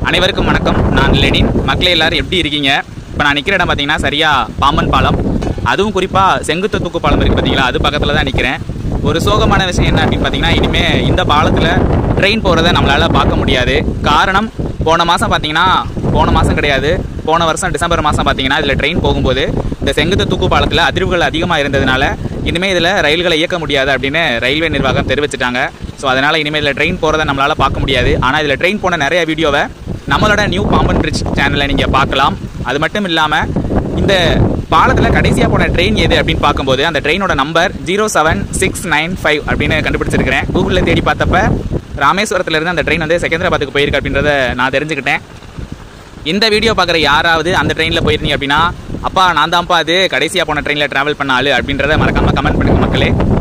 அனைவருக்கும் வணக்கம் நான் லெனின் மக்களே எல்லாரும் எப்படி இருக்கீங்க இப்போ நான் நிற்கிற இடம் பார்த்தீங்கன்னா சரியாக பாம்பன் பாலம் அதுவும் குறிப்பாக செங்குத்து தூக்கு பாலம் இருக்குது பார்த்தீங்களா அது பக்கத்தில் தான் நிற்கிறேன் ஒரு சோகமான விஷயம் என்ன அப்படின்னு பார்த்தீங்கன்னா இனிமேல் இந்த பாலத்தில் ட்ரெயின் போகிறத நம்மளால் பார்க்க முடியாது காரணம் போன மாதம் பார்த்தீங்கன்னா போன மாதம் கிடையாது போன வருஷம் டிசம்பர் மாதம் பார்த்தீங்கன்னா இதில் ட்ரெயின் போகும்போது இந்த செங்குத்து தூக்கு பாலத்தில் அதிர்வுகள் அதிகமாக இருந்ததுனால இனிமேல் இதில் ரயில்களை இயக்க முடியாது அப்படின்னு ரயில்வே நிர்வாகம் தெரிவிச்சிட்டாங்க ஸோ அதனால் இனிமேல் இதில் ட்ரெயின் போகிறத நம்மளால் பார்க்க முடியாது ஆனால் இதில் ட்ரெயின் போன நிறைய வீடியோவை நம்மளோட நியூ பாம்பன் பிரிட்ஜ் சேனலில் நீங்கள் பார்க்கலாம் அது மட்டும் இல்லாமல் இந்த பாலத்தில் கடைசியாக போன ட்ரெயின் எது அப்படின்னு பார்க்கும்போது அந்த ட்ரெயினோட number zero seven six nine five அப்படின்னு கண்டுபிடிச்சிருக்கிறேன் கூகுளில் தேடி பார்த்தப்ப ராமேஸ்வரத்துலேருந்து அந்த ட்ரெயின் வந்து செகந்திராபாத்துக்கு போயிருக்கு அப்படின்றத நான் தெரிஞ்சுக்கிட்டேன் இந்த வீடியோ பார்க்குற யாராவது அந்த ட்ரெயினில் போயிருந்தீங்க அப்படின்னா அப்பா நான் தான்ப்பா அது கடைசியாக போன ட்ரெயினில் ட்ராவல் பண்ண ஆளு அப்படின்றத மறக்காமல் கமெண்ட் பண்ணுங்க மக்களே